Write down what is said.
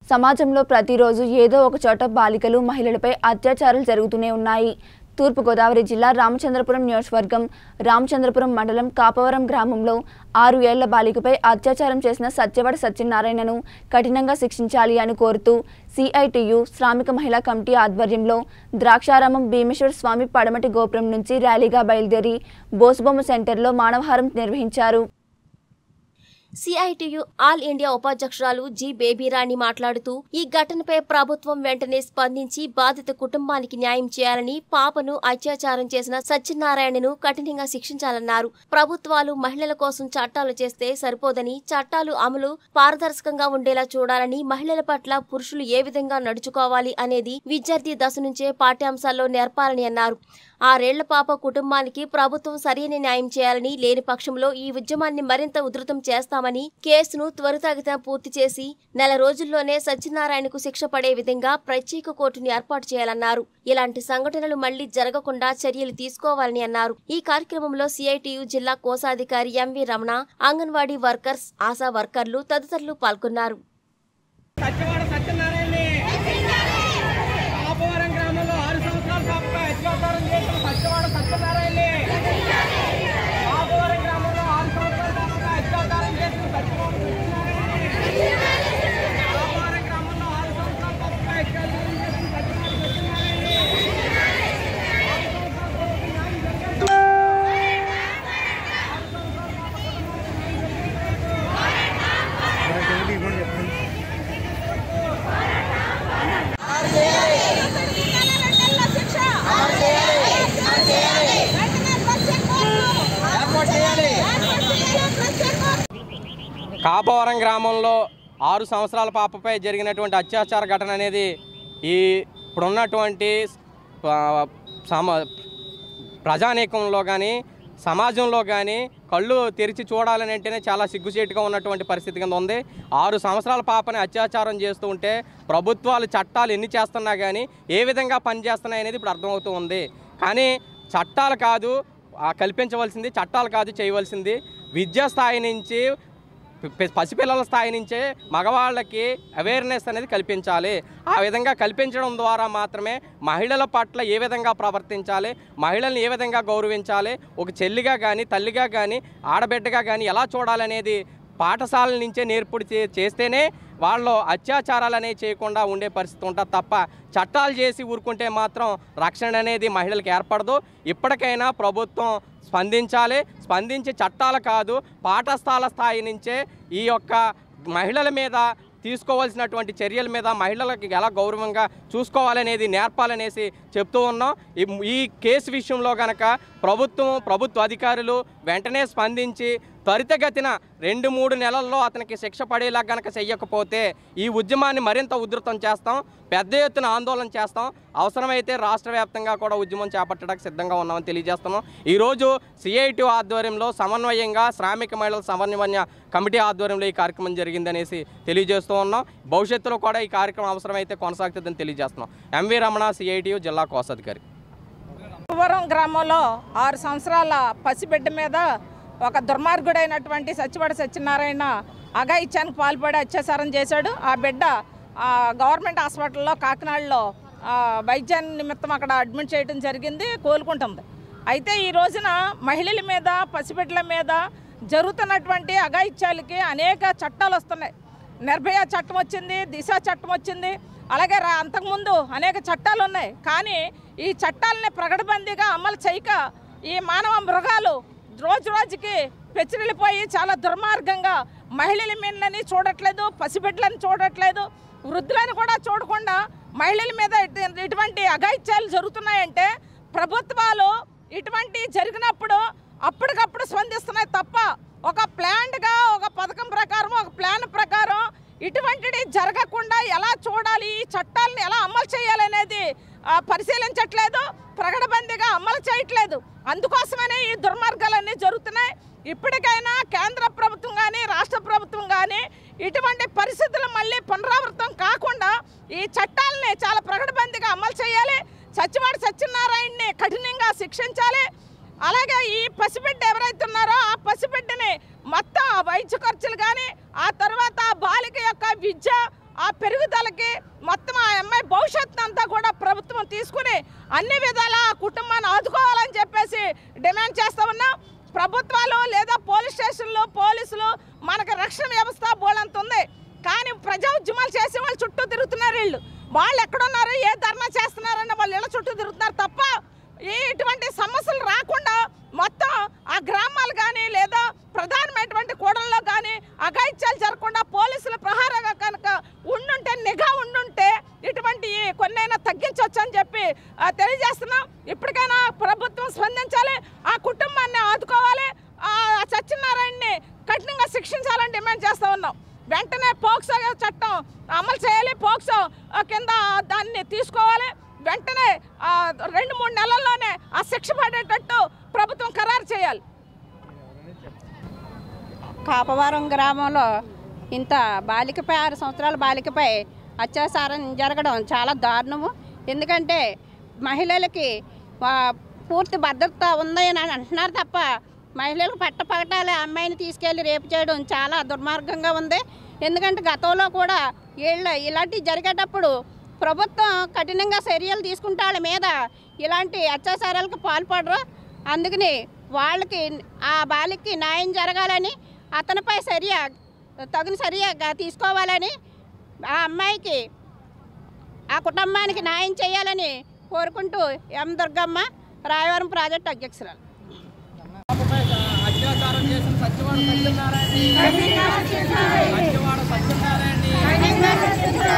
సమాజంలో ప్రతిరోజు ఏదో ఒక చోట బాలికలు మహిళలపై అత్యాచారాలు జరుగుతూనే ఉన్నాయి తూర్పుగోదావరి జిల్లా రామచంద్రపురం నియోజకవర్గం రామచంద్రపురం మండలం కాపవరం గ్రామంలో ఆరు ఏళ్ల బాలికపై అత్యాచారం చేసిన సత్యవాడ సత్యనారాయణను కఠినంగా శిక్షించాలి అని కోరుతూ సిఐటియు శ్రామిక మహిళా కమిటీ ఆధ్వర్యంలో ద్రాక్షారామం భీమేశ్వర స్వామి పడమటి గోపురం నుంచి ర్యాలీగా బయలుదేరి బోసుబొమ్మ సెంటర్లో మానవహారం నిర్వహించారు సిఐటియు ఆల్ ఇండియా ఉపాధ్యక్షురాలు జి బేబీరాణి మాట్లాడుతూ ఈ ఘటనపై ప్రభుత్వం వెంటనే స్పందించి బాధిత కుటుంబానికి న్యాయం చేయాలని పాపను అత్యాచారం చేసిన సత్యనారాయణను కఠినంగా శిక్షించాలన్నారు ప్రభుత్వాలు మహిళల కోసం చట్టాలు చేస్తే సరిపోదని చట్టాలు అమలు పారదర్శకంగా ఉండేలా చూడాలని మహిళల పట్ల పురుషులు ఏ విధంగా నడుచుకోవాలి అనేది విద్యార్థి దశ నుంచే పాఠ్యాంశాల్లో నేర్పాలని అన్నారు ఆరేళ్ల పాప కుటుంబానికి ప్రభుత్వం సరైన న్యాయం చేయాలని లేని పక్షంలో ఈ ఉద్యమాన్ని మరింత ఉధృతం చేస్తామని కేసును త్వరితగతిన పూర్తి చేసి నెల రోజుల్లోనే సత్యనారాయణకు శిక్ష పడే విధంగా ప్రత్యేక కోర్టును ఏర్పాటు చేయాలన్నారు ఇలాంటి సంఘటనలు మళ్లీ జరగకుండా చర్యలు తీసుకోవాలని అన్నారు ఈ కార్యక్రమంలో సిఐటియు జిల్లా కోశాధికారి ఎంవి రమణ అంగన్వాడీ వర్కర్స్ ఆశా వర్కర్లు తదితరులు పాల్గొన్నారు సత్యవాడ సత్యనారాయణని కాపవరం గ్రామంలో ఆరు సంవత్సరాల పాపపై అత్యాచారం చేసిన సత్యవాడ సత్యనారాయణని కాపవరం గ్రామంలో ఆరు సంవత్సరాల పాపపై అత్యాచారం చేసిన సత్యవాడ సత్యనారాయణని కాపవరం గ్రామంలో ఆరు సంవత్సరాల పాపపై అత్యాచారం చేసిన సత్యవాడ సత్యనారాయణని కాపవరం గ్రామంలో ఆరు సంవత్సరాల పాపపై జరిగినటువంటి అత్యాచార ఘటన అనేది ఈ ఇప్పుడున్నటువంటి ఆ, సమ ప్రజానీకంలో కానీ సమాజంలో కానీ కళ్ళు తెరిచి చూడాలని అంటేనే చాలా సిగ్గుచేటుగా ఉన్నటువంటి పరిస్థితి కింద ఉంది ఆరు సంవత్సరాల పాపని అత్యాచారం చేస్తూ ఉంటే ప్రభుత్వాలు చట్టాలు ఎన్ని చేస్తున్నా కానీ ఏ విధంగా పనిచేస్తున్నాయి అనేది ఇప్పుడు అర్థమవుతూ ఉంది కానీ చట్టాలు కాదు ఆ, కల్పించవలసింది చట్టాలు కాదు చేయవలసింది విద్యా స్థాయి నుంచి పి- పసిపిల్లల స్థాయి నుంచే మగవాళ్ళకి అవేర్నెస్ అనేది కల్పించాలి ఆ విధంగా కల్పించడం ద్వారా మాత్రమే మహిళల పట్ల ఏ విధంగా ప్రవర్తించాలి మహిళల్ని ఏ విధంగా గౌరవించాలి ఒక చెల్లిగా కానీ తల్లిగా కానీ ఆడబిడ్డగా కానీ ఎలా చూడాలనేది పాఠశాలల నుంచే నేర్పుడు చే- చేస్తేనే వాళ్ళు అత్యాచారాలు అనేవి చేయకుండా ఉండే పరిస్థితి ఉంటుంది తప్ప చట్టాలు చేసి ఊరుకుంటే మాత్రం రక్షణ అనేది మహిళలకు ఏర్పడదు ఇప్పటికైనా ప్రభుత్వం స్పందించాలి స్పందించి చట్టాలు కాదు పాఠశాల స్థాయి నుంచే ఈ యొక్క మహిళల మీద తీసుకోవాల్సినటువంటి చర్యల మీద మహిళలకు ఎలా గౌరవంగా చూసుకోవాలనేది నేర్పాలనేసి చెప్తూ ఉన్నాం ఈ- ఈ కేసు విషయంలో కనుక ప్రభుత్వం ప్రభుత్వ అధికారులు వెంటనే స్పందించి త్వరితగతిన రెండు మూడు నెలల్లో అతనికి శిక్ష పడేలా కనుక చెయ్యకపోతే ఈ ఉద్యమాన్ని మరింత ఉధృతం చేస్తాం పెద్ద ఎత్తున ఆందోళన చేస్తాం అవసరమైతే రాష్ట్ర వ్యాప్తంగా కూడా ఉద్యమం చేపట్టడానికి సిద్ధంగా ఉన్నామని తెలియజేస్తున్నాం ఈరోజు సిఐటి ఆధ్వర్యంలో సమన్వయంగా శ్రామిక మహిళల సమన్వయ కమిటీ ఆధ్వర్యంలో ఈ కార్యక్రమం జరిగిందనేసి తెలియజేస్తూ ఉన్నాం భవిష్యత్తులో కూడా ఈ కార్యక్రమం అవసరమైతే కొనసాగుతుందని తెలియజేస్తున్నాం ఎంవి రమణ సిఐటియు జిల్లా కోశాధికారి పురం గ్రామంలో ఆరు సంవత్సరాల పసిబిడ్డ మీద ఒక దుర్మార్గుడైనటువంటి సచ్చివాడ సత్యనారాయణ అఘాయిత్యానికి పాల్పడి అత్యాచారం చేశాడు ఆ బిడ్డ ఆ, గవర్నమెంట్ హాస్పిటల్లో కాకినాడలో ఆ, వైద్యాన్ని నిమిత్తం అక్కడ అడ్మిట్ చేయడం జరిగింది కోలుకుంటుంది అయితే ఈ రోజున మహిళల మీద పసిబిడ్డల మీద జరుగుతున్నటువంటి అఘాయిత్యాలకి అనేక చట్టాలు వస్తున్నాయి నిర్భయ చట్టం వచ్చింది దిశ చట్టం వచ్చింది అలాగే రా అంతకుముందు అనేక చట్టాలు ఉన్నాయి కానీ ఈ చట్టాలని ప్రకటబందీగా అమలు చేయక ఈ మానవ మృగాలు రోజు రోజుకి పెచ్చిరిల్లిపోయి చాలా దుర్మార్గంగా మహిళల మీదని చూడట్లేదు పసిబిడ్డలను చూడట్లేదు వృద్ధులను కూడా చూడకుండా మహిళల మీద ఇటు- ఇటువంటి అఘాయిత్యాలు జరుగుతున్నాయంటే ప్రభుత్వాలు ఇటువంటి జరిగినప్పుడు అప్పటికప్పుడు స్పందిస్తున్నాయి తప్ప ఒక ప్లాన్డ్గా ఒక పథకం ప్రకారం ఒక ప్లాన్ ప్రకారం ఇటువంటిది జరగకుండా ఎలా చూడాలి ఈ చట్టాలను ఎలా అమలు చేయాలనేది ఆ, పరిశీలించట్లేదు ప్రకటబందీగా అమలు చేయట్లేదు అందుకోసమనే ఈ దుర్మార్గాలన్నీ జరుగుతున్నాయి ఇప్పటికైనా కేంద్ర ప్రభుత్వం కానీ రాష్ట్ర ప్రభుత్వం కానీ ఇటువంటి పరిస్థితులు మళ్ళీ పునరావృతం కాకుండా ఈ చట్టాలని చాలా ప్రకటబందీగా అమలు చేయాలి సచివాడి సత్యనారాయణని కఠినంగా శిక్షించాలి అలాగే ఈ పసిబిడ్డ ఎవరైతే ఉన్నారో ఆ పసిబిడ్డని మొత్తం ఆ వైద్య ఖర్చులు కానీ ఆ తర్వాత ఆ బాలిక యొక్క విద్య ఆ పెరుగుదలకి మొత్తం ఆ అమ్మాయి భవిష్యత్తు అంతా కూడా ప్రభుత్వం తీసుకుని అన్ని విధాల ఆ కుటుంబాన్ని ఆదుకోవాలని చెప్పేసి డిమాండ్ చేస్తా ఉన్నాం ప్రభుత్వాలు లేదా పోలీస్ స్టేషన్లు పోలీసులు మనకు రక్షణ వ్యవస్థ బోలంత ఉంది కానీ ప్రజా ఉద్యమాలు చేసే వాళ్ళు చుట్టూ తిరుగుతున్నారు వీళ్ళు వాళ్ళు ఎక్కడున్నారు ఏ ధర్నా చేస్తున్నారన్న వాళ్ళు ఇళ్ళ చుట్టూ తిరుగుతున్నారు తప్ప ఈ ఇటువంటి సమస్యలు రాకుండా మొత్తం ఆ గ్రామాలు కానీ లేదా ప్రధానమైనటువంటి కూడల్లో కానీ అఘాయిత్యాలు జరగకుండా పోలీసుల ప్రహారంగా కనుక ఉండుంటే నిఘా ఉండుంటే ఇటువంటి ఈ కొన్నైనా తగ్గించవచ్చు అని చెప్పి ఆ, తెలియజేస్తున్నాం ఇప్పటికైనా ప్రభుత్వం స్పందించాలి ఆ కుటుంబాన్ని ఆదుకోవాలి ఆ సత్యనారాయణని కఠినంగా శిక్షించాలని డిమాండ్ చేస్తూ ఉన్నాం వెంటనే పోక్సో చట్టం అమలు చేయాలి పోక్సో ఆ, కింద దాన్ని తీసుకోవాలి వెంటనే ఆ, రెండు మూడు నెలల్లోనే ఆ శిక్ష పడేటట్టు ప్రభుత్వం ఖరారు చేయాలి కాపవరం గ్రామంలో ఇంత బాలికపై ఆరు సంవత్సరాల బాలికపై అత్యాచారం జరగడం చాలా దారుణము ఎందుకంటే మహిళలకి వా- పూర్తి భద్రత ఉంది అని అంటున్నారు తప్ప మహిళలకు పట్టపగటాలే అమ్మాయిని తీసుకెళ్ళి రేపు చేయడం చాలా దుర్మార్గంగా ఉంది ఎందుకంటే గతంలో కూడా వీళ్ళ ఇలాంటివి జరిగేటప్పుడు ప్రభుత్వం కఠినంగా చర్యలు తీసుకుంటే వాళ్ళ మీద ఇలాంటి అత్యాచారాలకు పాల్పడరు అందుకని వాళ్ళకి ఆ బాలికకి న్యాయం జరగాలని అతనిపై చర్య తగిన చర్యగా తీసుకోవాలని ఆ అమ్మాయికి ఆ కుటుంబానికి న్యాయం చేయాలని కోరుకుంటూ ఎం దుర్గమ్మ రాయవరం ప్రాజెక్టు అధ్యక్షురాలు అత్యాచారం చేసిన సత్యవాడ సత్యనారాయణ సత్యవాడ సత్యనారాయణ